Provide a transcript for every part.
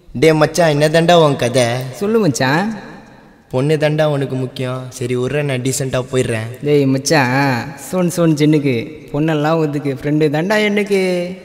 டே மச்சான் என்ன தாண்டா உன் கதை சொல்லு மச்சான் பொண்ணு தாண்டா உனக்கு முக்கியம் சரி விட்ற நான் டீசெண்டாக போயிடுறேன் டேய் மச்சான் சோன் சோன் ஜென்னுக்கு பொண்ணெல்லாம் ஒதுக்கு ஃப்ரெண்டு தாண்டா எனக்கு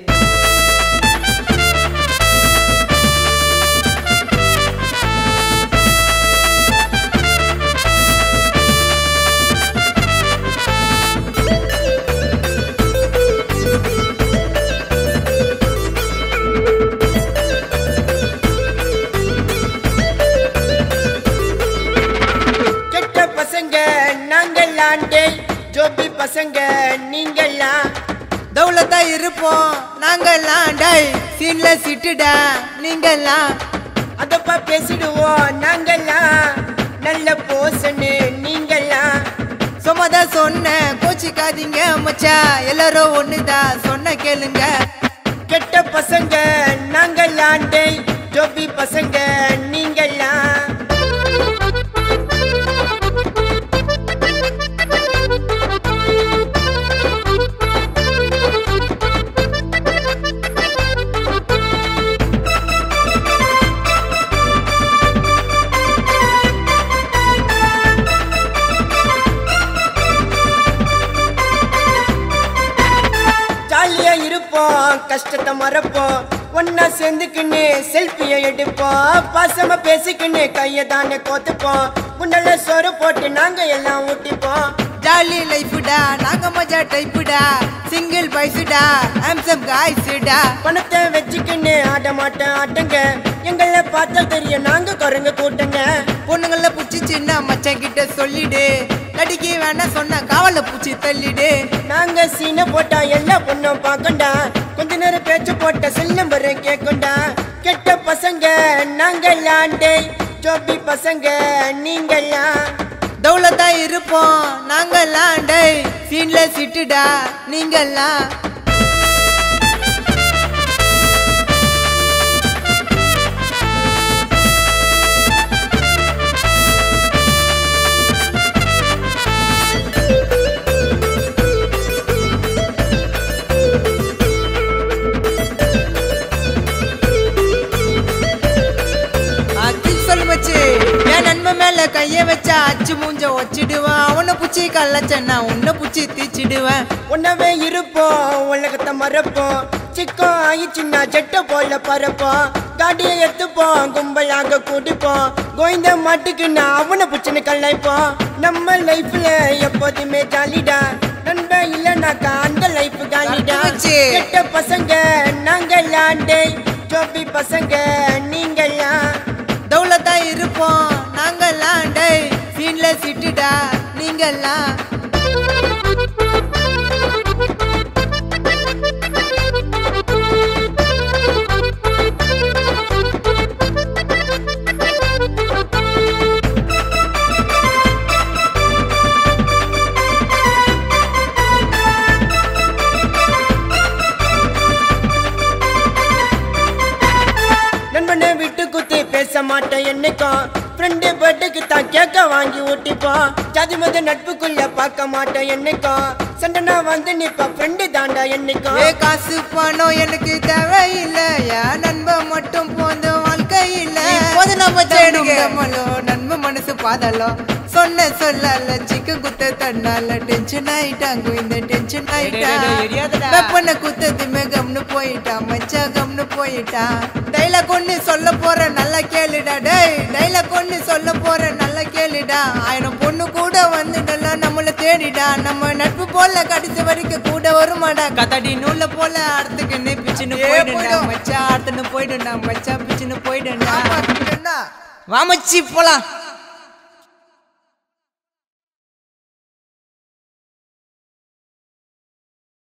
கெட்ட பசங்க நாங்கெல்லாம் டேய் ஜோபி பசங்க நீங்கெல்லாம் தௌலத்தா இருப்போம் நாங்கெல்லாம் டை சீன்ல சிட்டுடா நீங்கெல்லாம் அதப்பா பேசிடுவோம் நாங்கெல்லாம் நல்ல போசனு நீங்கெல்லாம் சும்மாதா சொன்னேன் கோச்சிக்காதீங்க மச்சா எல்லாரும் ஒண்ணுதான் சொன்ன கேளுங்க கெட்ட பசங்க நாங்கெல்லாம் டேய் ஜோபி பசங்க நீங்கெல்லாம் ஜாலியா இருப்போம் கஷ்டத்தை மறப்போம் ஒன்னா சேர்ந்துக்கின்னு செல்ஃபியை எடுப்போம் பாசமா பேசிக்கின்னு கையை தானே கோத்துப்போம் முன்னால சோறு போட்டு நாங்க எல்லாம் ஊட்டிப்போம் ஜாலி லைஃப்டா நாங்க மஜா டைப்புடா சிங்கிள் பைசுடா ஆம்சம் காய்ஸ்டா பணத்தை வச்சுக்கின்னு ஆட மாட்டேன் ஆட்டுங்க எங்களை பார்த்தா தெரியும் நாங்க குரங்கு கூட்டுங்க பொண்ணுங்கள புடிச்சு சின்ன மச்சான் கிட்ட சொல்லிடு நடிக்க வேணா சொன்ன காவல பூச்சி தள்ளிடு நாங்க சீனை போட்டா எல்லா பொண்ணும் பார்க்கண்டா கொஞ்ச நேரம் பேச்சு போட்ட செல்லும் வர கேட்கண்டா கெட்ட பசங்க நாங்க லாண்டே ஜோபி பசங்க நீங்கெல்லாம் தௌலத்தா இருப்போம் நாங்கெல்லாம் டை சீன்ல சிட்டுடா நீங்கெல்லாம் அச்சு சொல்லு மச்சு என் நண்பன் மேல கைய வச்சா அச்சு மூஞ்ச வச்சிடுவான் அவனை புச்சி கள்ளச்சன்னா உன்னை புச்சி தீச்சிடுவேன் உன்னவே இருப்போம் உலகத்தை மறப்போம் சிக்கம் ஆயிடுச்சுன்னா ஜெட்ட போல பறப்போம் காடியை எடுத்துப்போம் கும்பலாக கூட்டிப்போம் கோவிந்த மாட்டுக்குன்னா அவனை புச்சுன்னு கலைப்போம் நம்ம லைஃப்ல எப்போதுமே ஜாலிடா நண்பன் இல்லைனாக்கா அந்த லைஃப் காலிடா கரெக்ட் மச்சி. கெட்ட பசங்க நாங்கெல்லாம் டேய் ஜோபி பசங்க நீங்கெல்லாம் தௌலத்தா இருப்போம் நாங்கெல்லாம் டை சீன்ல சிட்டுடா நீங்கெல்லாம் நண்பனை விட்டு குத்தி பேச மாட்டேன் என்னைக்கும் ஃப்ரெண்டு பர்த்டேக்கு தான் கேக்க வாங்கி ஊட்டிப்போம் ஜாதி மத நட்புக்குள்ள பார்க்க மாட்டேன் என்னைக்கும் சண்டைனா வந்து நிப்பா ஃப்ரெண்டு தாண்டா என்னைக்கும் ஏ காசு பணம் எனக்கு தேவையில்லை என் நண்பன் மட்டும் போந்த வாழ்க்கை இல்ல போதும் நம்ம தேடுங்க. நண்பன் மனசு பாதலோ சொன்ன சொல்லல சிக்கன் குத்த தன்னால டென்ஷன் ஆயிட்டாங்க இந்த டென்ஷன் ஆயிட்டா டேய், டேய், எரியாதடா. வெப்பனை குத்ததுமே கம்னு போயிட்டா மச்சா கம்னு போயிட்டா டைலாக் ஒண்ணு சொல்ல போற நல்லா கேளுடா டேய் டைலாக் ஒண்ணு சொல்ல போற நல்லா கேளுடா ஆயிரம் பொண்ணு கூட வந்துடலாம் நம்மள தேடிடா நம்ம நட்பு போல கடைசி வரைக்கும் கூட வருமாடா கதடி நூல்ல போல அடுத்துக்குன்னு பிச்சுன்னு போயிடுடா மச்சா அடுத்துன்னு போயிடுடா மச்சா பிச்சுன்னு போயிடுடா வா மச்சி போலாம்